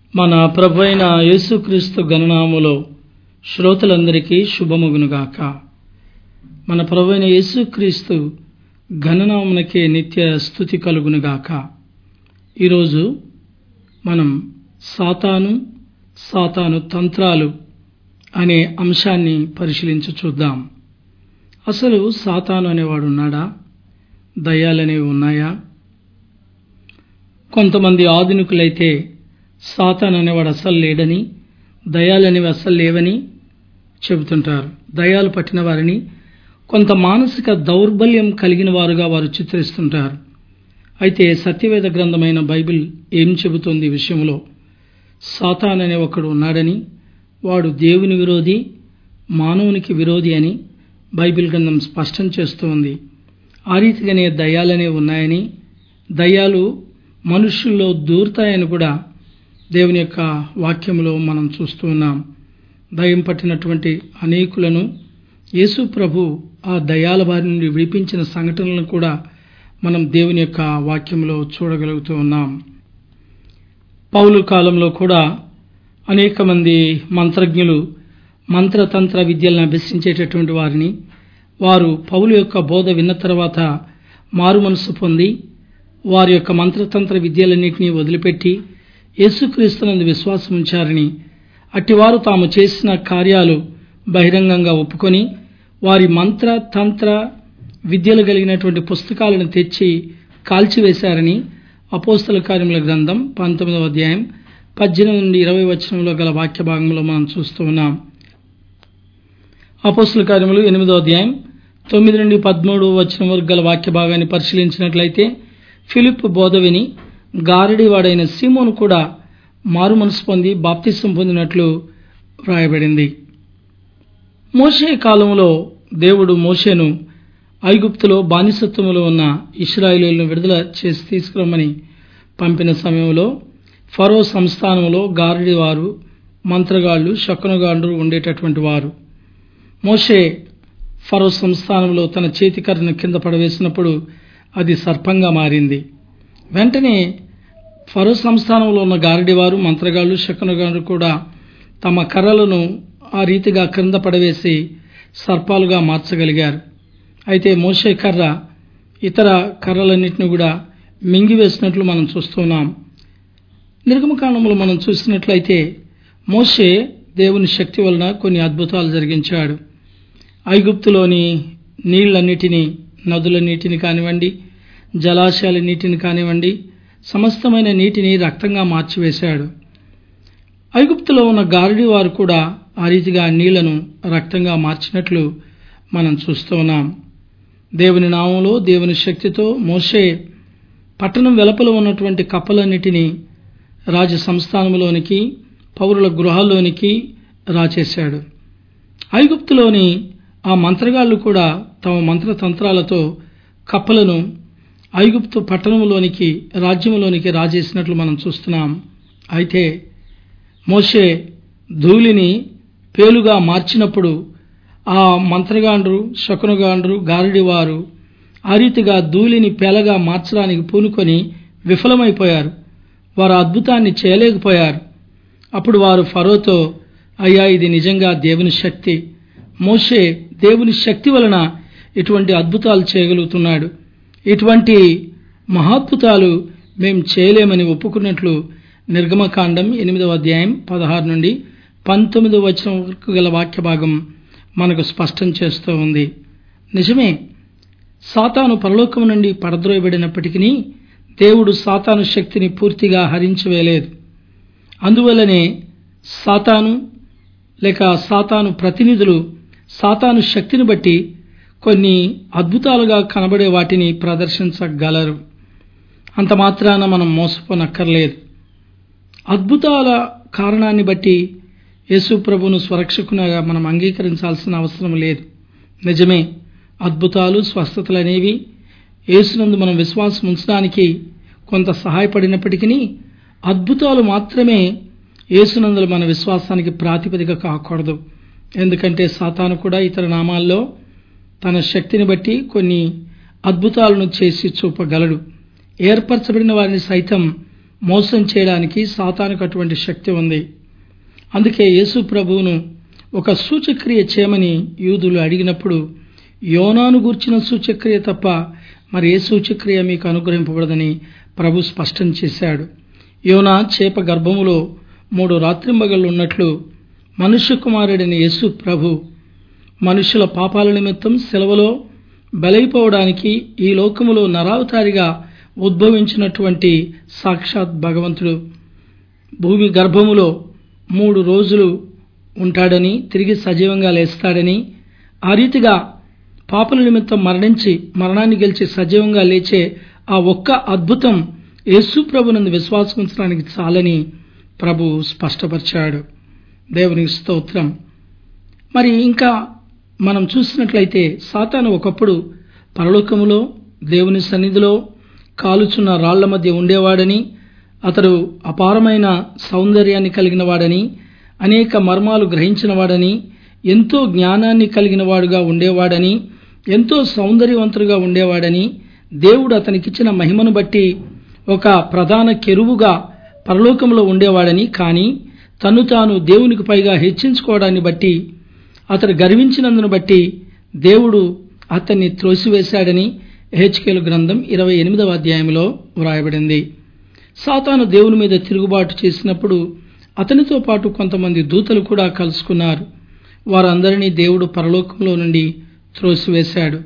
మన ప్రభు అయిన యేసుక్రీస్తు గణనాములో శ్రోతలందరికీ శుభముగునుగాక మన ప్రభు అయిన యేసుక్రీస్తు గణనామునకే నిత్య స్థుతి కలుగునుగాక ఈరోజు మనం సాతాను సాతాను తంత్రాలు అనే అంశాన్ని పరిశీలించి చూద్దాం అసలు సాతాను అనేవాడు ఉన్నాడా దయ్యాలనేవి ఉన్నాయా కొంతమంది ఆధునికులైతే సాతాన్ అనేవాడు అసలు లేడని దయాలనేవి అసలు లేవని చెబుతుంటారు దయాలు పట్టిన వారిని కొంత మానసిక దౌర్బల్యం కలిగిన వారుగా వారు చిత్రిస్తుంటారు అయితే సత్యవేద గ్రంథమైన బైబిల్ ఏం చెబుతోంది ఈ విషయంలో సాతాన్ అనే ఒకడు ఉన్నాడని వాడు దేవుని విరోధి మానవునికి విరోధి అని బైబిల్ గ్రంథం స్పష్టం చేస్తూ ఉంది ఆ రీతిగానే దయ్యాలనే ఉన్నాయని దయ్యాలు మనుషుల్లో దూరుతాయని కూడా దేవుని యొక్క వాక్యంలో మనం చూస్తూ ఉన్నాం దయ్యం పట్టినటువంటి అనేకులను యేసు ప్రభు ఆ దయాల బారి నుండి విడిపించిన సంఘటనలను కూడా మనం దేవుని యొక్క వాక్యంలో చూడగలుగుతూ ఉన్నాం పౌలు కాలంలో కూడా అనేక మంది మంత్రజ్ఞులు మంత్రతంత్ర విద్యలను అభ్యసించేటటువంటి వారిని వారు పౌలు యొక్క బోధ విన్న తర్వాత మారు మనసు పొంది వారి యొక్క మంత్రతంత్ర విద్యలన్నింటినీ వదిలిపెట్టి యేసుక్రీస్తునందు విశ్వాసం ఉంచారని అట్టివారు తాము చేసిన కార్యాలు బహిరంగంగా ఒప్పుకొని వారి మంత్ర తంత్ర విద్యలు కలిగినటువంటి పుస్తకాలను తెచ్చి కాల్చివేశారని అపోస్తల కార్యముల గ్రంథం పంతొమ్మిదవ అధ్యాయం పద్దెనిమిది నుండి ఇరవై వచనంలో గల వాక్య భాగంలో మనం చూస్తూ ఉన్నాం అపోస్తల కార్యములు ఎనిమిదో అధ్యాయం తొమ్మిది నుండి పదమూడు వచనం వరకు గల వాక్య భాగాన్ని పరిశీలించినట్లయితే ఫిలిప్ బోధ విని గారడివాడైన సీమోను కూడా మారు మనసు పొంది బాప్తిసం పొందినట్లు వ్రాయబడింది మోషే కాలంలో దేవుడు మోషేను ఐగుప్తులో బానిసత్వములో ఉన్న ఇస్రాయిలీలను విడుదల చేసి తీసుకురమ్మని పంపిన సమయంలో ఫరో సంస్థానంలో గారడి వారు మంత్రగాళ్లు శకునగాండ్రు ఉండేటటువంటి వారు మోషే ఫరో సంస్థానంలో తన చేతికర్రను కింద పడవేసినప్పుడు అది సర్పంగా మారింది వెంటనే ఫరో సంస్థానంలో ఉన్న గారడివారు మంత్రగాళ్లు శకునగాండ్రు కూడా తమ కర్రలను ఆ రీతిగా క్రింద పడవేసి సర్పాలుగా మార్చగలిగారు అయితే మోషే కర్ర ఇతర కర్రలన్నింటినీ కూడా మింగివేసినట్లు మనం చూస్తున్నాం నిర్గమకాండంలో మనం చూసినట్లయితే మోషే దేవుని శక్తి వలన కొన్ని అద్భుతాలు జరిగించాడు ఐగుప్తులోని నీళ్లన్నిటినీ నదుల నీటిని కానివ్వండి జలాశయాల నీటిని కానివ్వండి సమస్తమైన నీటిని రక్తంగా మార్చివేశాడు ఐగుప్తులో ఉన్న గారడి వారు కూడా ఆ రీతిగా నీళ్లను రక్తంగా మార్చినట్లు మనం చూస్తూ ఉన్నాం దేవుని నామంలో దేవుని శక్తితో మోసే పట్టణం వెలపల ఉన్నటువంటి కప్పలన్నిటినీ రాజ సంస్థానంలోనికి పౌరుల గృహాల్లోనికి రాచేశాడు ఐగుప్తులోని ఆ మంత్రగాళ్లు కూడా తమ మంత్రతంత్రాలతో కప్పలను ఐగుప్తు పట్టణంలోనికి రాజ్యంలోనికి రాజేసినట్లు మనం చూస్తున్నాం అయితే మోషే ధూళిని పేలుగా మార్చినప్పుడు ఆ మంత్రగాండ్రు శకునగాండ్రు గారడివారు ఆ రీతిగా ధూళిని పేలగా మార్చడానికి పూనుకొని విఫలమైపోయారు వారు అద్భుతాన్ని చేయలేకపోయారు అప్పుడు వారు ఫరోతో అయ్యా ఇది నిజంగా దేవుని శక్తి మోషే దేవుని శక్తి వలన ఇటువంటి అద్భుతాలు చేయగలుగుతున్నాడు ఇటువంటి మహాద్భుతాలు మేము చేయలేమని ఒప్పుకున్నట్లు నిర్గమకాండం ఎనిమిదవ అధ్యాయం పదహారు నుండి పంతొమ్మిదవ వచనం వరకు గల వాక్య భాగం మనకు స్పష్టం చేస్తూ ఉంది నిజమే సాతాను పరలోకం నుండి పడద్రోయబడినప్పటికీ దేవుడు సాతాను శక్తిని పూర్తిగా హరించివేయలేదు అందువల్లనే సాతాను లేక సాతాను ప్రతినిధులు సాతాను శక్తిని బట్టి కొన్ని అద్భుతాలుగా కనబడే వాటిని ప్రదర్శించగలరు అంత మాత్రాన మనం మోసపోనక్కర్లేదు అద్భుతాల కారణాన్ని బట్టి యేసు ప్రభును స్వరక్షకునిగా మనం అంగీకరించాల్సిన అవసరం లేదు నిజమే అద్భుతాలు స్వస్థతలు అనేవి యేసునందు మనం విశ్వాసం ఉంచడానికి కొంత సహాయపడినప్పటికీ అద్భుతాలు మాత్రమే యేసునందులు మన విశ్వాసానికి ప్రాతిపదిక కాకూడదు ఎందుకంటే సాతాను కూడా ఇతర నామాల్లో తన శక్తిని బట్టి కొన్ని అద్భుతాలను చేసి చూపగలడు ఏర్పరచబడిన వారిని సైతం మోసం చేయడానికి సాతానుకు అటువంటి శక్తి ఉంది అందుకే యేసు ప్రభువును ఒక సూచక్రియ చేయమని యూదులు అడిగినప్పుడు యోనాను గూర్చిన సూచక్రియ తప్ప మరి ఏ సూచక్రియ మీకు అనుగ్రహింపబడదని ప్రభు స్పష్టం చేశాడు యోనా చేప గర్భములో మూడు రాత్రింబగళ్ళు ఉన్నట్లు మనుష్య కుమారుడైన యేసు ప్రభు మనుషుల పాపాల నిమిత్తం సెలవులో బలైపోవడానికి ఈ లోకములో నరావతారిగా ఉద్భవించినటువంటి సాక్షాత్ భగవంతుడు భూమి గర్భములో మూడు రోజులు ఉంటాడని తిరిగి సజీవంగా లేస్తాడని ఆ రీతిగా పాపల నిమిత్తం మరణించి మరణాన్ని గెలిచి సజీవంగా లేచే ఆ ఒక్క అద్భుతం యేసు ప్రభునందు విశ్వాసం ఉంచడానికి చాలని ప్రభు స్పష్టపరిచాడు దేవునికి స్తోత్రం మరి ఇంకా మనం చూసినట్లయితే సాతాను ఒకప్పుడు పరలోకములో దేవుని సన్నిధిలో కాలుచున్న రాళ్ల మధ్య ఉండేవాడని అతడు అపారమైన సౌందర్యాన్ని కలిగిన వాడని అనేక మర్మాలు గ్రహించిన వాడని ఎంతో జ్ఞానాన్ని కలిగిన వాడుగా ఉండేవాడని ఎంతో సౌందర్యవంతుడుగా ఉండేవాడని దేవుడు అతనికిచ్చిన మహిమను బట్టి ఒక ప్రధాన కెరువుగా పరలోకంలో ఉండేవాడని కానీ తను తాను దేవునికి పైగా హెచ్చించుకోవడాన్ని బట్టి అతడు గర్వించినందును బట్టి దేవుడు అతన్ని త్రోసివేశాడని హెచ్కేలు గ్రంథం ఇరవై ఎనిమిదవ అధ్యాయంలో వ్రాయబడింది సాతాను దేవుని మీద తిరుగుబాటు చేసినప్పుడు అతనితో పాటు కొంతమంది దూతలు కూడా కలుసుకున్నారు వారందరినీ దేవుడు పరలోకంలో నుండి త్రోసివేశాడు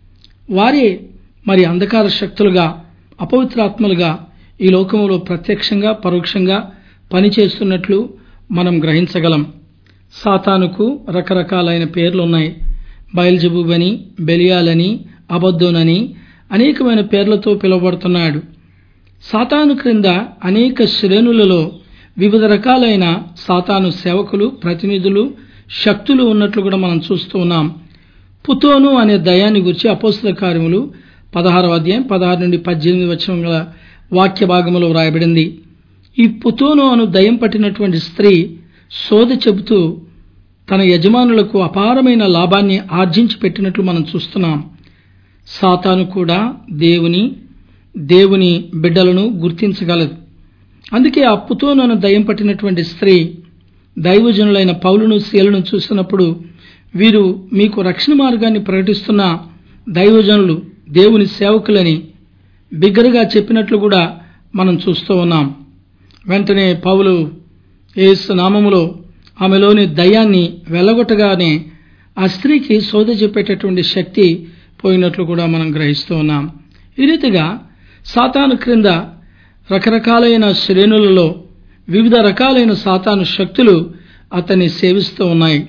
వారే మరి అంధకార శక్తులుగా అపవిత్రాత్మలుగా ఈ లోకంలో ప్రత్యక్షంగా పరోక్షంగా పనిచేస్తున్నట్లు మనం గ్రహించగలం సాతానుకు రకరకాలైన పేర్లున్నాయి బయల్జబూబని బెలియాలని అబద్దోనని అనేకమైన పేర్లతో పిలువబడుతున్నాడు సాతాను క్రింద అనేక శ్రేణులలో వివిధ రకాలైన సాతాను సేవకులు ప్రతినిధులు శక్తులు ఉన్నట్లు కూడా మనం చూస్తూ ఉన్నాం పుతోను అనే దయాన్ని గురించి అపోస్తుల కార్యములు పదహారవ అధ్యాయం పదహారు నుండి పద్దెనిమిది వచ్చిన గల వాక్య భాగంలో వ్రాయబడింది ఈ పుతోను అను దయం పట్టినటువంటి స్త్రీ సోద చెబుతూ తన యజమానులకు అపారమైన లాభాన్ని ఆర్జించి పెట్టినట్లు మనం చూస్తున్నాం సాతాను కూడా దేవుని దేవుని బిడ్డలను గుర్తించగలదు అందుకే ఆ పుతోను దయం పట్టినటువంటి స్త్రీ దైవజనులైన పౌలును శీలను చూసినప్పుడు వీరు మీకు రక్షణ మార్గాన్ని ప్రకటిస్తున్న దైవజనులు దేవుని సేవకులని బిగ్గరగా చెప్పినట్లు కూడా మనం చూస్తూ ఉన్నాం వెంటనే పౌలు ఏసు నామములో ఆమెలోని దయ్యాన్ని వెళ్ళగొట్టగానే ఆ స్త్రీకి సోద చెప్పేటటువంటి శక్తి పోయినట్లు కూడా మనం గ్రహిస్తూ ఉన్నాం ఈ రీతిగా సాతాను క్రింద రకరకాలైన శ్రేణులలో వివిధ రకాలైన సాతాను శక్తులు అతన్ని సేవిస్తూ ఉన్నాయి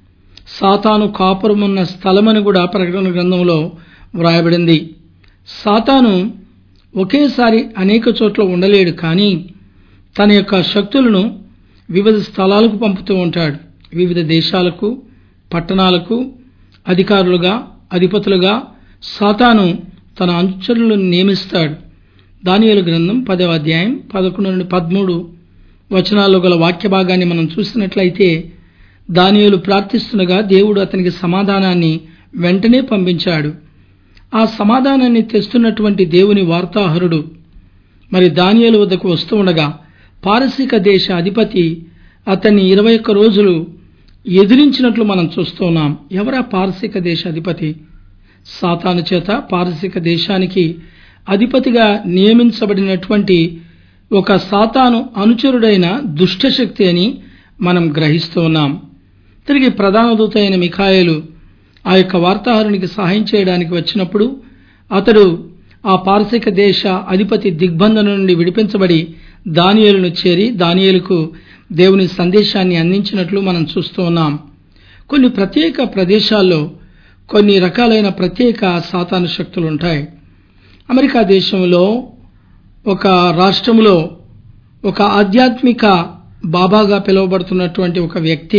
సాతాను కాపురమున్న స్థలమని కూడా ప్రకటన గ్రంథంలో వ్రాయబడింది సాతాను ఒకేసారి అనేక చోట్ల ఉండలేడు కానీ తన యొక్క శక్తులను వివిధ స్థలాలకు పంపుతూ ఉంటాడు వివిధ దేశాలకు పట్టణాలకు అధికారులుగా అధిపతులుగా సాతాను తన అనుచరులను నియమిస్తాడు దానియలు గ్రంథం పదవ అధ్యాయం పదకొండు నుండి పదమూడు వచనాల్లో గల వాక్య భాగాన్ని మనం చూసినట్లయితే దానియలు ప్రార్థిస్తుండగా దేవుడు అతనికి సమాధానాన్ని వెంటనే పంపించాడు ఆ సమాధానాన్ని తెస్తున్నటువంటి దేవుని వార్తాహరుడు మరి దానియలు వద్దకు వస్తూ ఉండగా పారసీక దేశ అధిపతి అతన్ని ఇరవై ఒక్క రోజులు ఎదిరించినట్లు మనం చూస్తున్నాం ఎవరా పారసీక దేశ అధిపతి సాతాను చేత పారసీక దేశానికి అధిపతిగా నియమించబడినటువంటి ఒక సాతాను అనుచరుడైన దుష్టశక్తి అని మనం గ్రహిస్తూ ఉన్నాం తిరిగి ప్రధాన దూత అయిన మిఖాయలు ఆ యొక్క వార్తాహరునికి సహాయం చేయడానికి వచ్చినప్పుడు అతడు ఆ పారసిక దేశ అధిపతి దిగ్బంధన నుండి విడిపించబడి దానియేలును చేరి దానియేలుకు దేవుని సందేశాన్ని అందించినట్లు మనం చూస్తూ ఉన్నాం కొన్ని ప్రత్యేక ప్రదేశాల్లో కొన్ని రకాలైన ప్రత్యేక సాతాను శక్తులు ఉంటాయి అమెరికా దేశంలో ఒక రాష్ట్రంలో ఒక ఆధ్యాత్మిక బాబాగా పిలువబడుతున్నటువంటి ఒక వ్యక్తి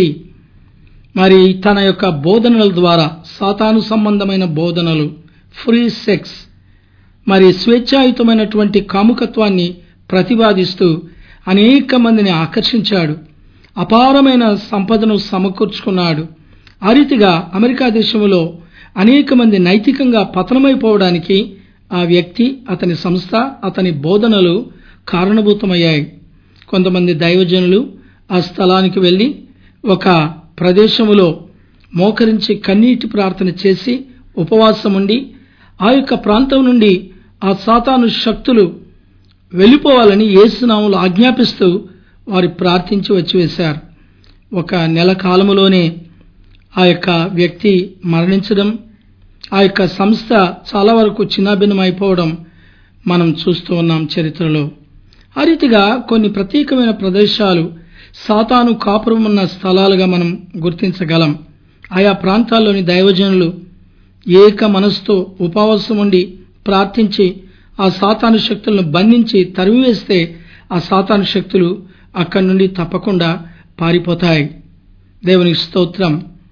మరి తన యొక్క బోధనల ద్వారా సాతాను సంబంధమైన బోధనలు ఫ్రీ సెక్స్ మరి స్వేచ్ఛాయుతమైనటువంటి కాముకత్వాన్ని ప్రతిపాదిస్తూ అనేక మందిని ఆకర్షించాడు అపారమైన సంపదను సమకూర్చుకున్నాడు ఆ రీతిగా అమెరికా దేశంలో అనేక మంది నైతికంగా పతనమైపోవడానికి ఆ వ్యక్తి అతని సంస్థ అతని బోధనలు కారణభూతమయ్యాయి కొంతమంది దైవజనులు ఆ స్థలానికి వెళ్ళి ఒక ప్రదేశములో మోకరించి కన్నీటి ప్రార్థన చేసి ఉపవాసం ఉండి ఆ యొక్క ప్రాంతం నుండి ఆ సాతాను శక్తులు వెళ్ళిపోవాలని ఏసునాములు ఆజ్ఞాపిస్తూ వారు ప్రార్థించి వచ్చివేశారు ఒక నెల కాలములోనే ఆ యొక్క వ్యక్తి మరణించడం ఆ యొక్క సంస్థ చాలా వరకు చిన్నాభిన్నమైపోవడం మనం చూస్తూ ఉన్నాం చరిత్రలో ఆ రీతిగా కొన్ని ప్రత్యేకమైన ప్రదేశాలు సాతాను కాపురం ఉన్న స్థలాలుగా మనం గుర్తించగలం ఆయా ప్రాంతాల్లోని దైవజనులు ఏక మనసుతో ఉపవాసం ఉండి ప్రార్థించి ఆ సాతాను శక్తులను బంధించి తరిమివేస్తే ఆ సాతాను శక్తులు అక్కడి నుండి తప్పకుండా పారిపోతాయి దేవునికి స్తోత్రం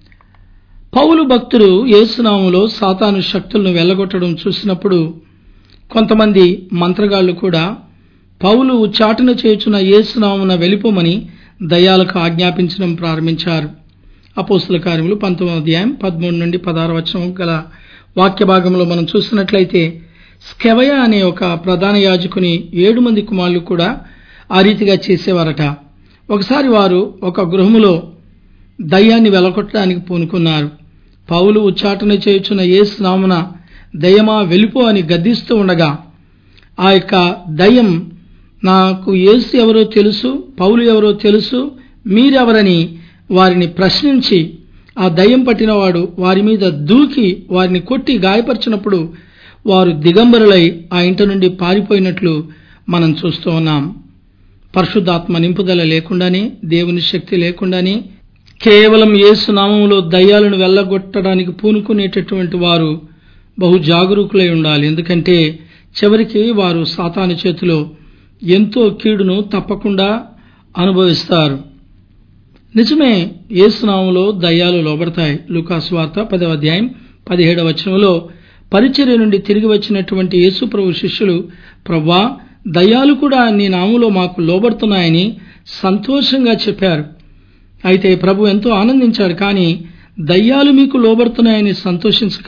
పౌలు భక్తుడు యేసునాములో సాతాను శక్తులను వెళ్ళగొట్టడం చూసినప్పుడు కొంతమంది మంత్రగాళ్లు కూడా పౌలు చాటున చేయుచున్న యేసునామున వెళ్ళిపోమని దయ్యాలకు ఆజ్ఞాపించడం ప్రారంభించారు అపోస్తుల కార్యములు పంతొమ్మిది అధ్యాయం పదమూడు నుండి పదహారు వచనం గల వాక్య భాగంలో మనం చూసినట్లయితే స్కెవయ అనే ఒక ప్రధాన యాజకుని ఏడు మంది కుమారులు కూడా ఆ రీతిగా చేసేవారట ఒకసారి వారు ఒక గృహములో దయ్యాన్ని వెలకొట్టడానికి పూనుకున్నారు పౌలు ఉచ్చాటన చేయుచున్న ఏ స్నామున దయ్యమా వెళ్ళిపో అని గద్దిస్తూ ఉండగా ఆ యొక్క దయ్యం నాకు యేసు ఎవరో తెలుసు పౌలు ఎవరో తెలుసు మీరెవరని వారిని ప్రశ్నించి ఆ దయ్యం పట్టినవాడు వారి మీద దూకి వారిని కొట్టి గాయపరిచినప్పుడు వారు దిగంబరులై ఆ ఇంటి నుండి పారిపోయినట్లు మనం చూస్తూ ఉన్నాం పరిశుద్ధాత్మ నింపుదల లేకుండానే దేవుని శక్తి లేకుండానే కేవలం యేసు నామములో దయ్యాలను వెళ్ళగొట్టడానికి పూనుకునేటటువంటి వారు బహు జాగరూకులై ఉండాలి ఎందుకంటే చివరికి వారు సాతాను చేతిలో ఎంతో కీడును తప్పకుండా అనుభవిస్తారు నిజమే ఏసునామంలో దయ్యాలు లోబడతాయి లూకాసు వార్త పదవ అధ్యాయం పదిహేడవ వచనంలో పరిచర్య నుండి తిరిగి వచ్చినటువంటి యేసు ప్రభు శిష్యులు ప్రవ్వా దయ్యాలు కూడా నీ నామంలో మాకు లోబడుతున్నాయని సంతోషంగా చెప్పారు అయితే ప్రభు ఎంతో ఆనందించాడు కానీ దయ్యాలు మీకు లోబడుతున్నాయని సంతోషించక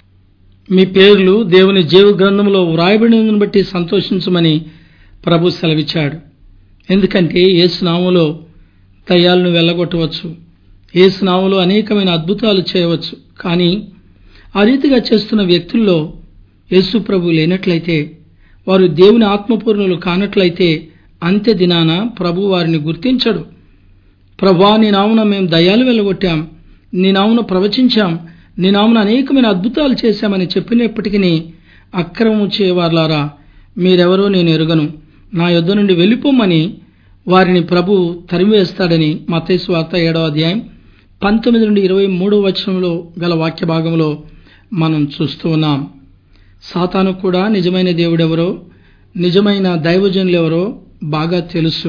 మీ పేర్లు దేవుని జీవ గ్రంథంలో వ్రాయబడినందుని బట్టి సంతోషించమని ప్రభు సెలవిచ్చాడు ఎందుకంటే ఏసునామంలో దయ్యాలను వెళ్ళగొట్టవచ్చు ఏసునామంలో అనేకమైన అద్భుతాలు చేయవచ్చు కానీ ఆ రీతిగా చేస్తున్న వ్యక్తుల్లో యేసు ప్రభు లేనట్లయితే వారు దేవుని ఆత్మపూర్ణులు కానట్లయితే అంత్య దినాన ప్రభు వారిని గుర్తించడు ప్రభా నీ నామున మేము దయ్యాలు వెళ్ళగొట్టాం నీ నామున ప్రవచించాం నీ నామున అనేకమైన అద్భుతాలు చేశామని చెప్పినప్పటికీ అక్రమం చేయవారులారా మీరెవరో నేను ఎరుగను నా యొద్ద నుండి వెళ్ళిపోమని వారిని ప్రభు తరిమివేస్తాడని మతేసు వార్త ఏడవ అధ్యాయం పంతొమ్మిది నుండి ఇరవై మూడవ వచనంలో గల వాక్య భాగంలో మనం చూస్తూ ఉన్నాం సాతాను కూడా నిజమైన దేవుడెవరో నిజమైన దైవజనులెవరో బాగా తెలుసు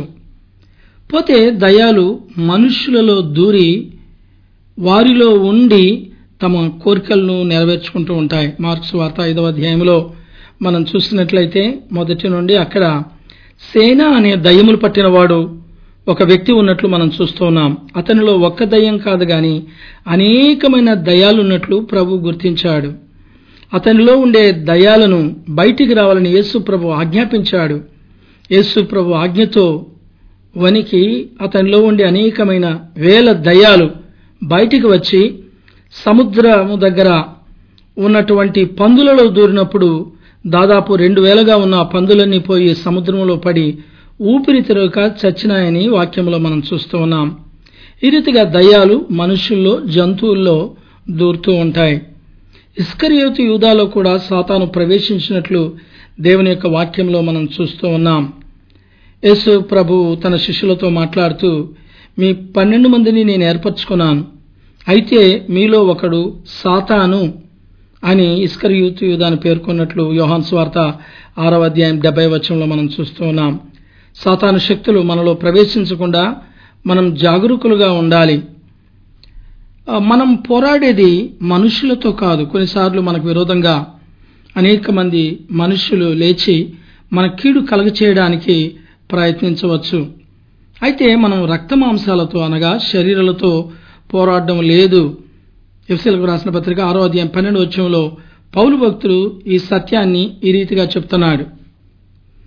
పోతే దయాలు మనుష్యులలో దూరి వారిలో ఉండి తమ కోరికలను నెరవేర్చుకుంటూ ఉంటాయి మార్క్స్ వార్త ఐదవ అధ్యాయంలో మనం చూసినట్లయితే మొదటి నుండి అక్కడ సేన అనే దయ్యములు పట్టినవాడు ఒక వ్యక్తి ఉన్నట్లు మనం చూస్తూ ఉన్నాం అతనిలో ఒక్క దయ్యం కాదు గాని అనేకమైన దయ్యాలున్నట్లు ప్రభు గుర్తించాడు అతనిలో ఉండే దయ్యాలను బయటికి రావాలని యేసు ప్రభు ఆజ్ఞాపించాడు యేసు ప్రభు ఆజ్ఞతో వనికి అతనిలో ఉండే అనేకమైన వేల దయ్యాలు బయటికి వచ్చి సముద్రము దగ్గర ఉన్నటువంటి పందులలో దూరినప్పుడు దాదాపు రెండు వేలగా ఉన్న ఆ పందులన్నీ పోయి సముద్రంలో పడి ఊపిరి తిరగక చచ్చినాయని వాక్యంలో మనం చూస్తూ ఉన్నాం ఈ రీతిగా దయ్యాలు మనుషుల్లో జంతువుల్లో దూరుతూ ఉంటాయి ఇస్కరియోతు యూదాలో కూడా సాతాను ప్రవేశించినట్లు దేవుని యొక్క వాక్యంలో మనం చూస్తూ ఉన్నాం యేసు ప్రభు తన శిష్యులతో మాట్లాడుతూ మీ పన్నెండు మందిని నేను ఏర్పరచుకున్నాను అయితే మీలో ఒకడు సాతాను అని ఇస్కరియూతు యూదాను పేర్కొన్నట్లు యోహాన్ స్వార్త ఆరవ అధ్యాయం డెబ్బై వచనంలో మనం చూస్తూ ఉన్నాం సాతాను శక్తులు మనలో ప్రవేశించకుండా మనం జాగరూకులుగా ఉండాలి మనం పోరాడేది మనుషులతో కాదు కొన్నిసార్లు మనకు విరోధంగా అనేక మంది మనుషులు లేచి మన కీడు కలగచేయడానికి ప్రయత్నించవచ్చు అయితే మనం రక్త మాంసాలతో అనగా శరీరాలతో పోరాడడం లేదు ఎఫ్సీలకు రాసిన పత్రిక ఆరో అధ్యాయం పన్నెండు వచ్చంలో పౌలు భక్తులు ఈ సత్యాన్ని ఈ రీతిగా చెప్తున్నాడు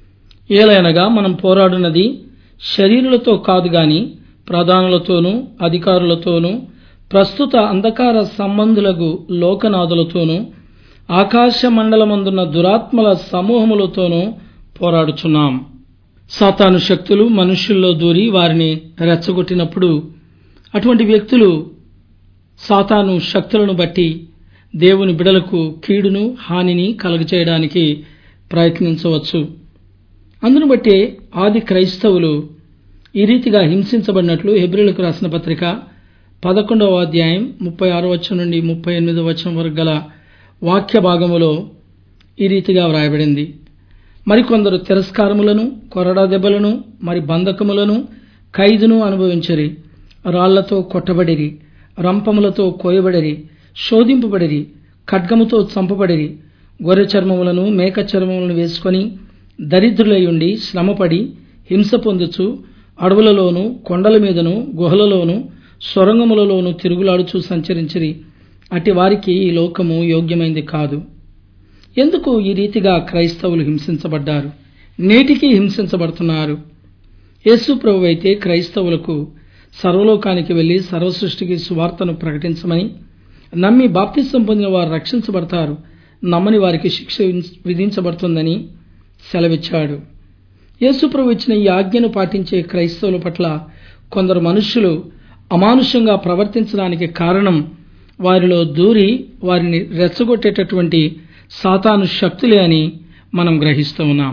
ఏలైనగా మనం పోరాడున్నది శరీరులతో కాదు గాని ప్రధానులతోనూ అధికారులతోనూ ప్రస్తుత అంధకార సంబంధులకు లోకనాథులతోనూ ఆకాశ మండలమందున్న దురాత్మల సమూహములతోనూ పోరాడుచున్నాం సాతాను శక్తులు మనుష్యుల్లో దూరి వారిని రెచ్చగొట్టినప్పుడు అటువంటి వ్యక్తులు సాతాను శక్తులను బట్టి దేవుని బిడలకు కీడును హానిని కలుగచేయడానికి ప్రయత్నించవచ్చు అందును బట్టే ఆది క్రైస్తవులు ఈ రీతిగా హింసించబడినట్లు హెబ్రిలకు రాసిన పత్రిక పదకొండవ అధ్యాయం ముప్పై ఆరో వచ్చం నుండి ముప్పై ఎనిమిదవ వచ్చం వరకు గల వాక్య భాగములో ఈ రీతిగా వ్రాయబడింది మరికొందరు తిరస్కారములను కొరడా దెబ్బలను మరి బంధకములను ఖైదును అనుభవించరి రాళ్లతో కొట్టబడిరి రంపములతో కోయబడిరి శోధింపబడిరి ఖడ్గముతో చంపబడిరి గొర్రె చర్మములను మేక చర్మములను వేసుకొని దరిద్రులయుండి శ్రమపడి హింస పొందుచు అడవులలోను కొండల మీదను గుహలలోను సొరంగములలోను తిరుగులాడుచూ సంచరించిరి అట్టి వారికి ఈ లోకము యోగ్యమైంది కాదు ఎందుకు ఈ రీతిగా క్రైస్తవులు హింసించబడ్డారు నేటికి హింసించబడుతున్నారు యేసు ప్రభు అయితే క్రైస్తవులకు సర్వలోకానికి వెళ్లి సర్వసృష్టికి సువార్తను ప్రకటించమని నమ్మి బాప్తిసం పొందిన వారు రక్షించబడతారు నమ్మని వారికి శిక్ష విధించబడుతుందని సెలవిచ్చాడు యేసుప్రభు ఇచ్చిన ఈ ఆజ్ఞను పాటించే క్రైస్తవుల పట్ల కొందరు మనుష్యులు అమానుషంగా ప్రవర్తించడానికి కారణం వారిలో దూరి వారిని రెచ్చగొట్టేటటువంటి సాతాను శక్తులే అని మనం గ్రహిస్తూ ఉన్నాం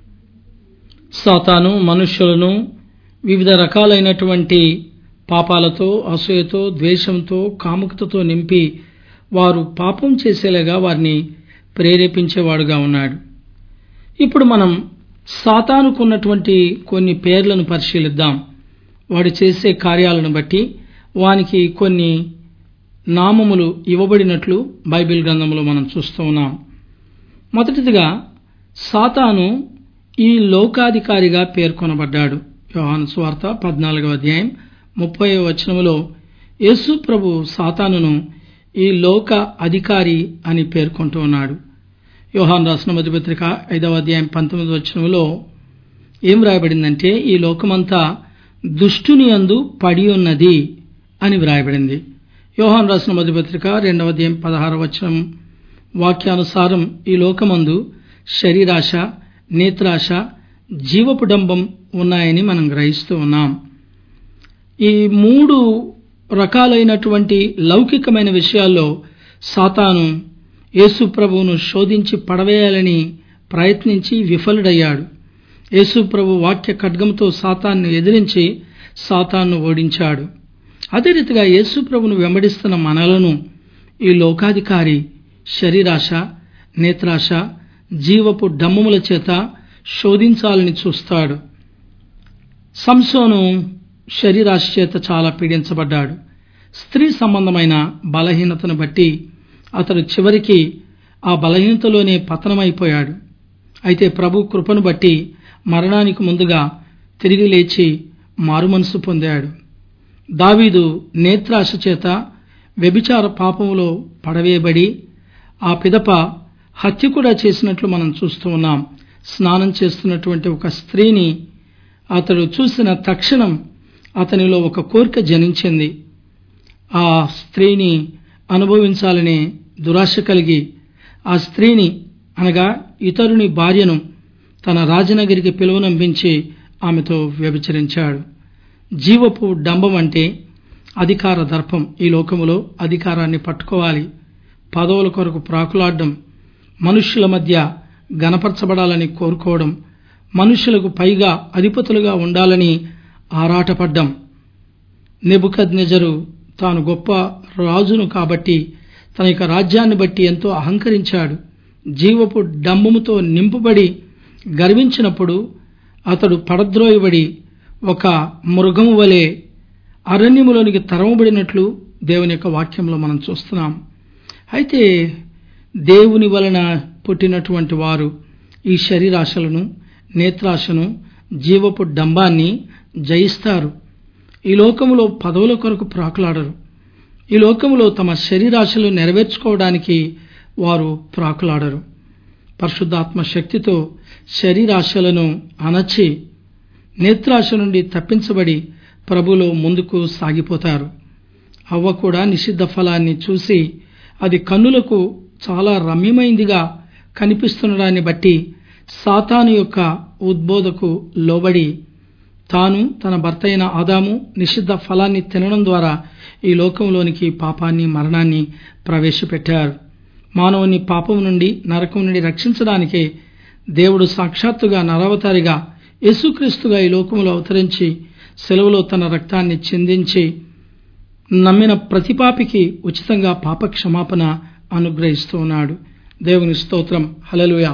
సాతాను మనుష్యులను వివిధ రకాలైనటువంటి పాపాలతో అసూయతో ద్వేషంతో కాముకతతో నింపి వారు పాపం చేసేలాగా వారిని ప్రేరేపించేవాడుగా ఉన్నాడు ఇప్పుడు మనం సాతానుకున్నటువంటి కొన్ని పేర్లను పరిశీలిద్దాం వాడు చేసే కార్యాలను బట్టి వానికి కొన్ని నామములు ఇవ్వబడినట్లు బైబిల్ గ్రంథంలో మనం చూస్తూ ఉన్నాం మొదటిదిగా సాతాను ఈ లోకాధికారిగా పేర్కొనబడ్డాడు యోహాను స్వార్త పద్నాలుగవ అధ్యాయం ముప్పై వచనములో యేసు ప్రభు సాతానును ఈ లోక అధికారి అని పేర్కొంటూ ఉన్నాడు యోహాన్ రాసిన మధ్యపత్రిక ఐదవ అధ్యాయం పంతొమ్మిది వచనములో ఏం రాయబడిందంటే ఈ లోకమంతా దుష్టుని అందు పడి ఉన్నది అని వ్రాయబడింది యోహాన్ రాసిన మధ్యపత్రిక రెండవ అధ్యాయం పదహార వచనం వాక్యానుసారం ఈ లోకమందు శరీరాశ నేత్రాశ జీవపుడంబం ఉన్నాయని మనం గ్రహిస్తూ ఉన్నాం ఈ మూడు రకాలైనటువంటి లౌకికమైన విషయాల్లో సాతాను యేసు ప్రభువును శోధించి పడవేయాలని ప్రయత్నించి విఫలుడయ్యాడు యేసు ప్రభు వాక్య ఖడ్గంతో సాతాన్ని ఎదిరించి సాతాన్ను ఓడించాడు అదే రీతిగా యేసు ప్రభును వెంబడిస్తున్న మనలను ఈ లోకాధికారి శరీరాశ నేత్రాశ జీవపు డమ్మముల చేత శోధించాలని చూస్తాడు సంసోను శరీరాశ చేత చాలా పీడించబడ్డాడు స్త్రీ సంబంధమైన బలహీనతను బట్టి అతడు చివరికి ఆ బలహీనతలోనే పతనమైపోయాడు అయితే ప్రభు కృపను బట్టి మరణానికి ముందుగా తిరిగి లేచి మారుమనసు పొందాడు దావీదు నేత్రాశ చేత వ్యభిచార పాపములో పడవేయబడి ఆ పిదప హత్య కూడా చేసినట్లు మనం చూస్తూ ఉన్నాం స్నానం చేస్తున్నటువంటి ఒక స్త్రీని అతడు చూసిన తక్షణం అతనిలో ఒక కోరిక జనించింది ఆ స్త్రీని అనుభవించాలనే దురాశ కలిగి ఆ స్త్రీని అనగా ఇతరుని భార్యను తన రాజనగరికి పిలువనంపించి ఆమెతో వ్యభిచరించాడు జీవపు డంబం అంటే అధికార దర్పం ఈ లోకములో అధికారాన్ని పట్టుకోవాలి పదవుల కొరకు ప్రాకులాడడం మనుష్యుల మధ్య గనపరచబడాలని కోరుకోవడం మనుష్యులకు పైగా అధిపతులుగా ఉండాలని ఆరాటపడ్డం నెబుకద్నెజరు తాను గొప్ప రాజును కాబట్టి తన యొక్క రాజ్యాన్ని బట్టి ఎంతో అహంకరించాడు జీవపు డంబముతో నింపుబడి గర్వించినప్పుడు అతడు పడద్రోయబడి ఒక మృగము వలె అరణ్యములోనికి తరమబడినట్లు దేవుని యొక్క వాక్యంలో మనం చూస్తున్నాం అయితే దేవుని వలన పుట్టినటువంటి వారు ఈ శరీరాశలను నేత్రాశను జీవపు డంబాన్ని జయిస్తారు ఈ లోకములో పదవుల కొరకు ప్రాకులాడరు ఈ లోకములో తమ శరీరాశలు నెరవేర్చుకోవడానికి వారు ప్రాకులాడరు పరిశుద్ధాత్మ శక్తితో శరీరాశలను అణచి నేత్రాశ నుండి తప్పించబడి ప్రభులో ముందుకు సాగిపోతారు అవ్వ కూడా నిషిద్ధ ఫలాన్ని చూసి అది కన్నులకు చాలా రమ్యమైందిగా కనిపిస్తుండడాన్ని బట్టి సాతాను యొక్క ఉద్బోధకు లోబడి తాను తన భర్త అయిన ఆదాము నిషిద్ధ ఫలాన్ని తినడం ద్వారా ఈ లోకంలోనికి పాపాన్ని మరణాన్ని ప్రవేశపెట్టారు మానవుని పాపం నుండి నరకం నుండి రక్షించడానికే దేవుడు సాక్షాత్తుగా నరవతారిగా యేసుక్రీస్తుగా ఈ లోకంలో అవతరించి సెలవులో తన రక్తాన్ని చిందించి నమ్మిన ప్రతిపాపికి ఉచితంగా పాప క్షమాపణ అనుగ్రహిస్తూ ఉన్నాడు దేవుని స్తోత్రం హలలుయా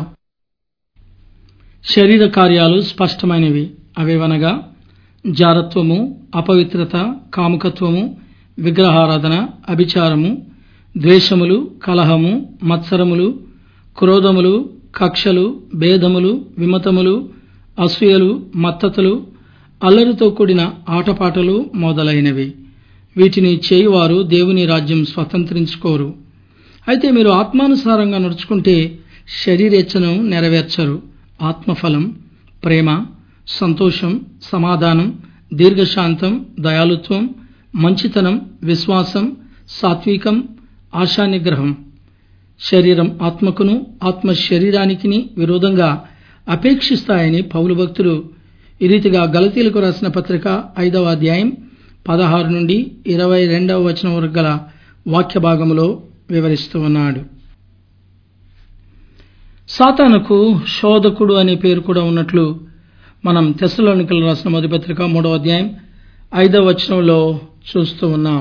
శరీర కార్యాలు స్పష్టమైనవి అవేవనగా జారత్వము అపవిత్రత కాముకత్వము విగ్రహారాధన అభిచారము ద్వేషములు కలహము మత్సరములు క్రోధములు కక్షలు భేదములు విమతములు అసూయలు మత్తతులు అల్లరితో కూడిన ఆటపాటలు మొదలైనవి వీటిని చేయువారు దేవుని రాజ్యం స్వతంత్రించుకోరు అయితే మీరు ఆత్మానుసారంగా నడుచుకుంటే శరీరేచ్ఛను నెరవేర్చరు ఆత్మఫలం ప్రేమ సంతోషం సమాధానం దీర్ఘశాంతం దయాలుత్వం మంచితనం విశ్వాసం సాత్వికం ఆశానిగ్రహం శరీరం ఆత్మకును ఆత్మ శరీరానికి విరోధంగా అపేక్షిస్తాయని పౌలు భక్తులు ఈ రీతిగా గలతీలకు రాసిన పత్రిక ఐదవ అధ్యాయం పదహారు నుండి ఇరవై రెండవ వచనం వరకు గల వాక్య భాగంలో వివరిస్తూ ఉన్నాడు సాతానుకు శోధకుడు అనే పేరు కూడా ఉన్నట్లు మనం తెసలోనికలు రాసిన మొదటి పత్రిక మూడవ అధ్యాయం ఐదవ వచనంలో చూస్తూ ఉన్నాం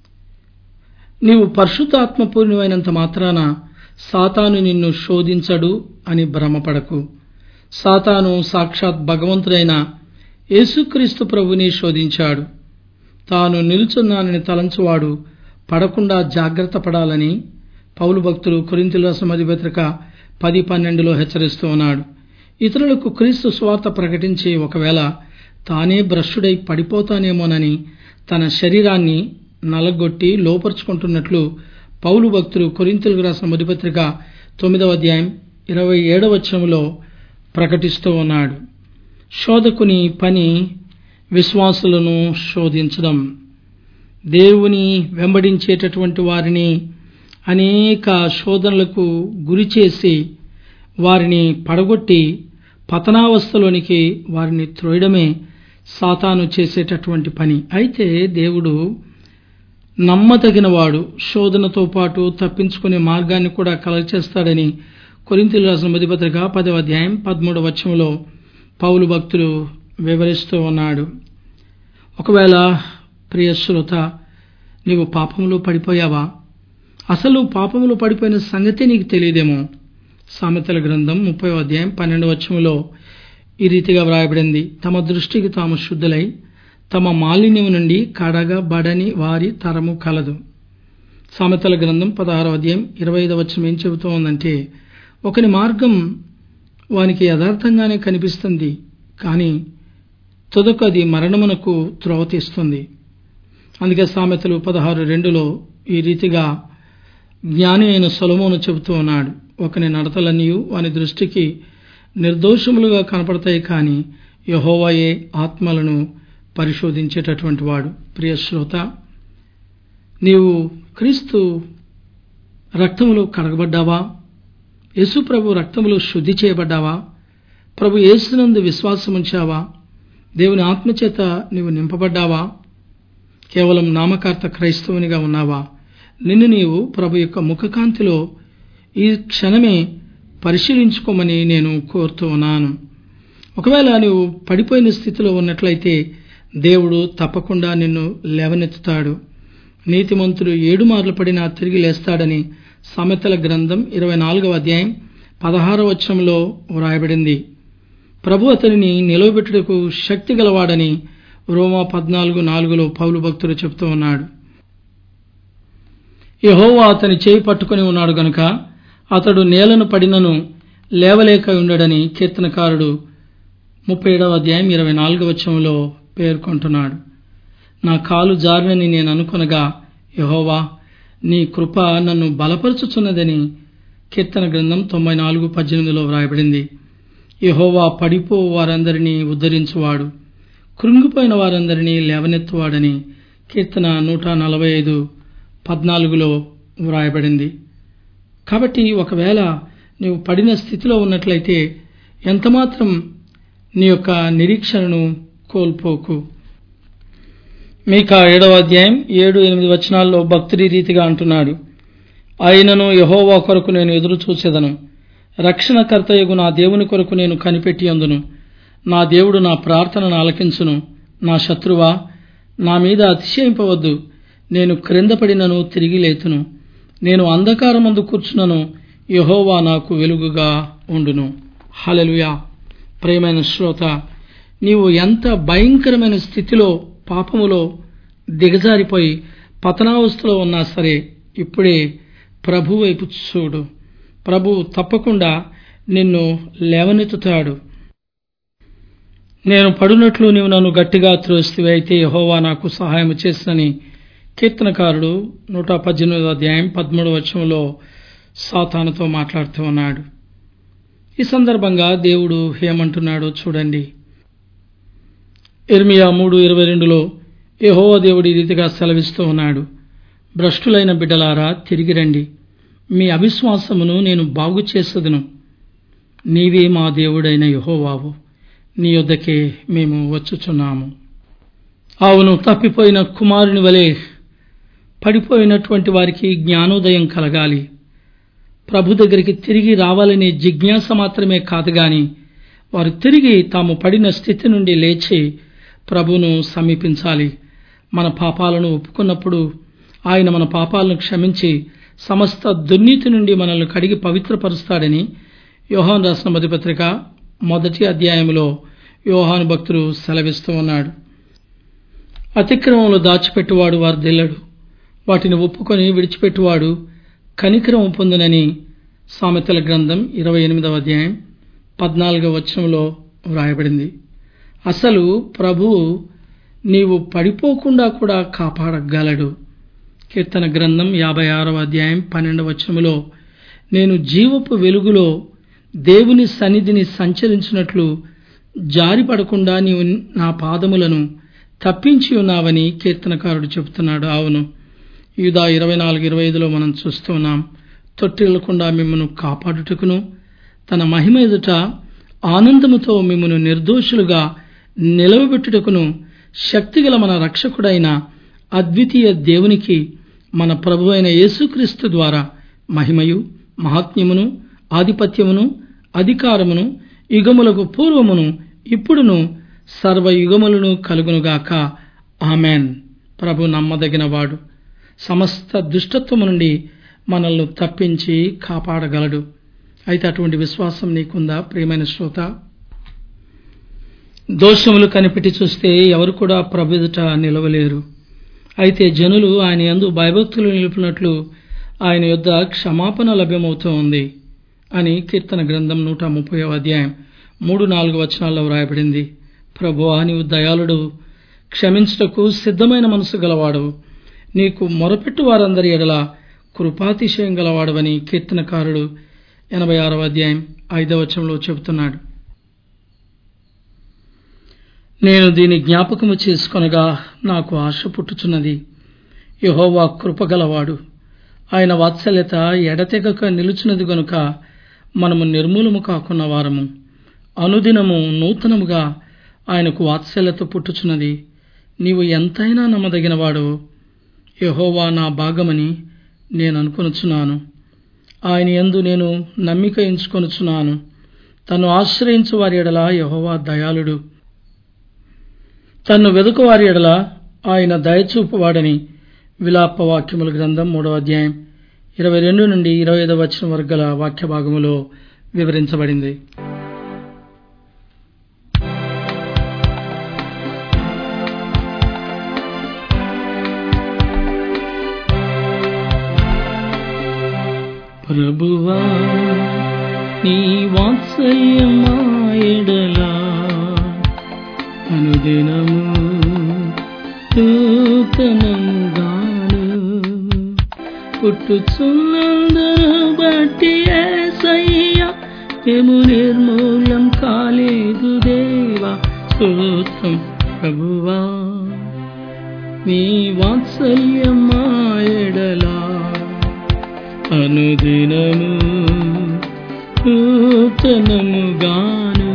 నీవు పరిశుద్ధాత్మపూర్ణమైనంత మాత్రాన సాతాను నిన్ను శోధించడు అని భ్రమపడకు సాతాను సాక్షాత్ భగవంతుడైన యేసుక్రీస్తు ప్రభుని శోధించాడు తాను నిలుచున్నానని తలంచువాడు పడకుండా జాగ్రత్త పడాలని పౌలు భక్తులు కొరింతలు రాసిన పత్రిక పది పన్నెండులో హెచ్చరిస్తూ ఉన్నాడు ఇతరులకు క్రీస్తు స్వార్థ ప్రకటించి ఒకవేళ తానే భ్రష్టుడై పడిపోతానేమోనని తన శరీరాన్ని నలగొట్టి లోపరుచుకుంటున్నట్లు పౌలు భక్తులు కొరింతలకు రాసిన మొదటిపత్రిక తొమ్మిదవ అధ్యాయం ఇరవై ఏడవ వచనంలో ప్రకటిస్తూ ఉన్నాడు శోధకుని పని విశ్వాసులను శోధించడం దేవుని వెంబడించేటటువంటి వారిని అనేక శోధనలకు గురి చేసి వారిని పడగొట్టి పతనావస్థలోనికి వారిని త్రోయడమే సాతాను చేసేటటువంటి పని అయితే దేవుడు నమ్మదగినవాడు శోధనతో పాటు తప్పించుకునే మార్గాన్ని కూడా కలగచేస్తాడని కొరింతలు రాసిన మధిపత్రిక పదవ అధ్యాయం పదమూడవ వచ్చంలో పౌలు భక్తులు వివరిస్తూ ఉన్నాడు ఒకవేళ ప్రియ శ్రోత నీవు పాపంలో పడిపోయావా అసలు పాపంలో పడిపోయిన సంగతి నీకు తెలియదేమో సామెతల గ్రంథం ముప్పై అధ్యాయం పన్నెండవ వచ్చంలో ఈ రీతిగా వ్రాయబడింది తమ దృష్టికి తాము శుద్ధులై తమ మాలిన్యం నుండి కడగ బడని వారి తరము కలదు సామెతల గ్రంథం పదహారవ అధ్యాయం ఇరవై ఐదవ వచనం ఏం చెబుతూ ఉందంటే ఒకని మార్గం వానికి యథార్థంగానే కనిపిస్తుంది కానీ తుదకు అది మరణమునకు త్రోవ తీస్తుంది అందుకే సామెతలు పదహారు రెండులో ఈ రీతిగా జ్ఞాని అయిన సొలమోను చెబుతూ ఉన్నాడు ఒకని నడతలన్నీ వాని దృష్టికి నిర్దోషములుగా కనపడతాయి కానీ యహోవాయే ఆత్మలను పరిశోధించేటటువంటి వాడు ప్రియ శ్రోత నీవు క్రీస్తు రక్తములో కడగబడ్డావా యేసు ప్రభు రక్తములో శుద్ధి చేయబడ్డావా ప్రభు యేసునందు విశ్వాసం ఉంచావా దేవుని ఆత్మచేత నీవు నింపబడ్డావా కేవలం నామకార్థ క్రైస్తవునిగా ఉన్నావా నిన్ను నీవు ప్రభు యొక్క ముఖకాంతిలో ఈ క్షణమే పరిశీలించుకోమని నేను కోరుతూ ఉన్నాను ఒకవేళ నువ్వు పడిపోయిన స్థితిలో ఉన్నట్లయితే దేవుడు తప్పకుండా నిన్ను లేవనెత్తుతాడు నీతిమంతుడు ఏడు మార్లు పడినా తిరిగి లేస్తాడని సామెతల గ్రంథం ఇరవై నాలుగవ అధ్యాయం పదహారవ వచనంలో వ్రాయబడింది ప్రభు అతనిని నిలవబెట్టుటకు శక్తి గలవాడని రోమా పద్నాలుగు నాలుగులో పౌలు భక్తుడు చెబుతూ ఉన్నాడు యహోవా అతని చేయి పట్టుకుని ఉన్నాడు గనుక అతడు నేలను పడినను లేవలేక ఉండడని కీర్తనకారుడు ముప్పై ఏడవ అధ్యాయం ఇరవై నాలుగవ వచనంలో పేర్కొంటున్నాడు నా కాలు జారినని నేను అనుకొనగా యహోవా నీ కృప నన్ను బలపరుచుచున్నదని కీర్తన గ్రంథం తొంభై నాలుగు పద్దెనిమిదిలో వ్రాయబడింది యహోవా పడిపో వారందరినీ ఉద్ధరించువాడు కృంగిపోయిన వారందరినీ లేవనెత్తువాడని కీర్తన నూట నలభై ఐదు పద్నాలుగులో వ్రాయబడింది కాబట్టి ఒకవేళ నీవు పడిన స్థితిలో ఉన్నట్లయితే ఎంతమాత్రం నీ యొక్క నిరీక్షణను కోల్పోకు మీక ఏడవ అధ్యాయం ఏడు ఎనిమిది వచనాల్లో భక్తుడి రీతిగా అంటున్నాడు ఆయనను యహోవా కొరకు నేను ఎదురు చూసేదను రక్షణకర్తయగు నా దేవుని కొరకు నేను కనిపెట్టి అందును నా దేవుడు నా ప్రార్థనను ఆలకించును నా శత్రువా నా మీద అతిశయింపవద్దు నేను క్రింద పడినను తిరిగి లేతును నేను అంధకారమందు కూర్చున్నను యహోవా నాకు వెలుగుగా ఉండును హలలుయా ప్రేమైన శ్రోత నీవు ఎంత భయంకరమైన స్థితిలో పాపములో దిగజారిపోయి పతనావస్థలో ఉన్నా సరే ఇప్పుడే ప్రభు వైపు చూడు ప్రభు తప్పకుండా నిన్ను లేవనెత్తుతాడు నేను పడునట్లు నీవు నన్ను గట్టిగా త్రోస్తివి అయితే యహోవా నాకు సహాయం చేసినని కీర్తనకారుడు నూట పద్దెనిమిదో అధ్యాయం పదమూడు వచ్చంలో సాతానుతో మాట్లాడుతూ ఉన్నాడు ఈ సందర్భంగా దేవుడు ఏమంటున్నాడో చూడండి ఇర్మియా మూడు ఇరవై రెండులో యహోవ దేవుడు ఈ రీతిగా సెలవిస్తూ ఉన్నాడు భ్రష్టులైన బిడ్డలారా తిరిగి రండి మీ అవిశ్వాసమును నేను బాగు చేసదును నీవే మా దేవుడైన యహోవావు నీ యొద్దకే మేము వచ్చుచున్నాము అవును తప్పిపోయిన కుమారుని వలె పడిపోయినటువంటి వారికి జ్ఞానోదయం కలగాలి ప్రభు దగ్గరికి తిరిగి రావాలనే జిజ్ఞాస మాత్రమే కాదు గాని వారు తిరిగి తాము పడిన స్థితి నుండి లేచి ప్రభును సమీపించాలి మన పాపాలను ఒప్పుకున్నప్పుడు ఆయన మన పాపాలను క్షమించి సమస్త దుర్నీతి నుండి మనల్ని కడిగి పవిత్రపరుస్తాడని యోహాన్ రాసిన మధిపత్రిక మొదటి అధ్యాయంలో యోహాను భక్తుడు సెలవిస్తూ ఉన్నాడు అతిక్రమంలో దాచిపెట్టువాడు వారు దిల్లడు వాటిని ఒప్పుకొని విడిచిపెట్టువాడు కనికరం పొందునని సామెతల గ్రంథం ఇరవై ఎనిమిదవ అధ్యాయం పద్నాలుగవ వచనంలో వ్రాయబడింది అసలు ప్రభువు నీవు పడిపోకుండా కూడా కాపాడగలడు కీర్తన గ్రంథం యాభై ఆరవ అధ్యాయం పన్నెండవ వచనములో నేను జీవపు వెలుగులో దేవుని సన్నిధిని సంచరించినట్లు జారిపడకుండా నీవు నా పాదములను తప్పించి ఉన్నావని కీర్తనకారుడు చెబుతున్నాడు అవును యూదా ఇరవై నాలుగు ఇరవై ఐదులో మనం చూస్తున్నాం తొట్టిల్లకుండా మిమ్మను కాపాడుటకును తన మహిమ ఎదుట ఆనందముతో మిమ్మను నిర్దోషులుగా నిలవబెట్టుటకును శక్తిగల మన రక్షకుడైన అద్వితీయ దేవునికి మన ప్రభు అయిన యేసుక్రీస్తు ద్వారా మహిమయు మహాత్మ్యమును ఆధిపత్యమును అధికారమును యుగములకు పూర్వమును ఇప్పుడును సర్వయుగములను కలుగునుగాక ఆమెన్ ప్రభు నమ్మదగినవాడు సమస్త దుష్టత్వము నుండి మనల్ని తప్పించి కాపాడగలడు అయితే అటువంటి విశ్వాసం నీకుందా ప్రియమైన శ్రోత దోషములు కనిపెట్టి చూస్తే ఎవరు కూడా ప్రభుదుట నిలవలేరు అయితే జనులు ఆయన యందు భయభక్తులు నిలిపినట్లు ఆయన యొద్ద క్షమాపణ లభ్యమవుతూ ఉంది అని కీర్తన గ్రంథం నూట ముప్పై అధ్యాయం మూడు నాలుగు వచనాల్లో వ్రాయబడింది ప్రభువా నీవు దయాళుడు క్షమించుటకు సిద్ధమైన మనసు గలవాడు నీకు మొరపెట్టు వారందరి ఎడల కృపాతిశయం గలవాడవని కీర్తనకారుడు ఎనభై ఆరవ అధ్యాయం ఐదవ వచనంలో చెబుతున్నాడు నేను దీని జ్ఞాపకము చేసుకొనగా నాకు ఆశ పుట్టుచున్నది యహోవా కృపగలవాడు ఆయన వాత్సల్యత ఎడతెగక నిలుచున్నది గనుక మనము నిర్మూలము కాకున్న వారము అనుదినము నూతనముగా ఆయనకు వాత్సల్యత పుట్టుచున్నది నీవు ఎంతైనా నమ్మదగినవాడు యహోవా నా భాగమని నేను అనుకొనుచున్నాను ఆయన యందు నేను నమ్మిక ఎంచుకొనుచున్నాను తను ఆశ్రయించు వారి ఎడల యహోవా దయాళుడు తన్ను వెదుకు వారి ఎడల ఆయన దయచూపువాడని విలాప వాక్యముల గ్రంథం మూడవ అధ్యాయం ఇరవై రెండు నుండి ఇరవై ఐదవ వచ్చిన వర్గల వాక్య భాగములో వివరించబడింది ప్రభువా నీ వాత్సల్యమాయడలా అనుదినము నూతనముగాను పుట్టుచున్నందును బట్టి ఏసయ్య మేము నిర్మూలం కాలేదు దేవా స్తోత్రం ప్రభువా నీ వాత్సల్యం మా ఎడలా అనుదినము నూతనముగాను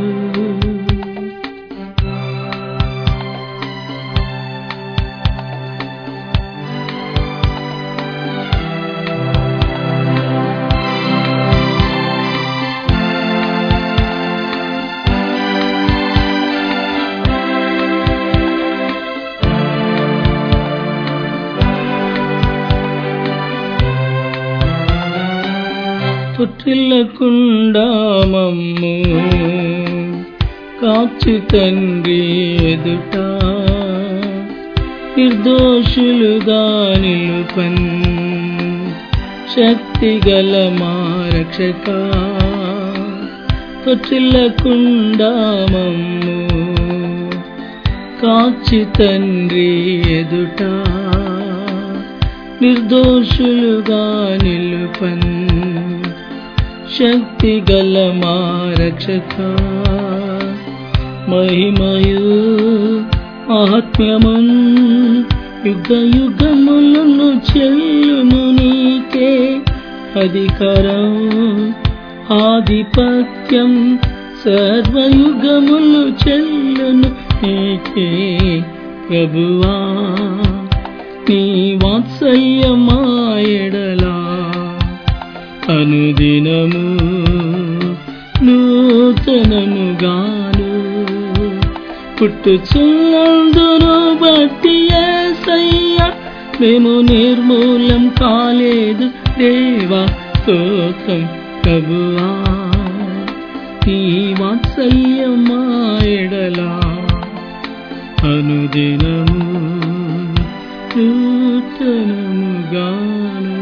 తొట్టిల్లకుండా మమ్ము కాచి తండ్రి ఎదుట నిర్దోషులుగా నిలుపన్ శక్తి గల మా రక్షక తొట్టిల్లకుండా మమ్ము కాచి తండ్రి ఎదుట నిర్దోషులుగా నిలుపన్ శక్తి గల మా రక్షక మహిమయు ఆత్మ్యమున్ యుగ యుగములను చెల్లును నీకే అధికారం ఆధిపత్యం సర్వయుగములు చెల్లును నీకే ప్రభువా నీ వాత్సల్యమా ఎడలా అనుదినము నూతనముగాను పుట్టుచున్నందును బట్టి ఏసయ్య మేము నిర్మూలం కాలేదు దేవా స్తోత్రం ప్రభువా నీ వాత్సల్యమా ఎడలా అనుదినము నూతనముగాను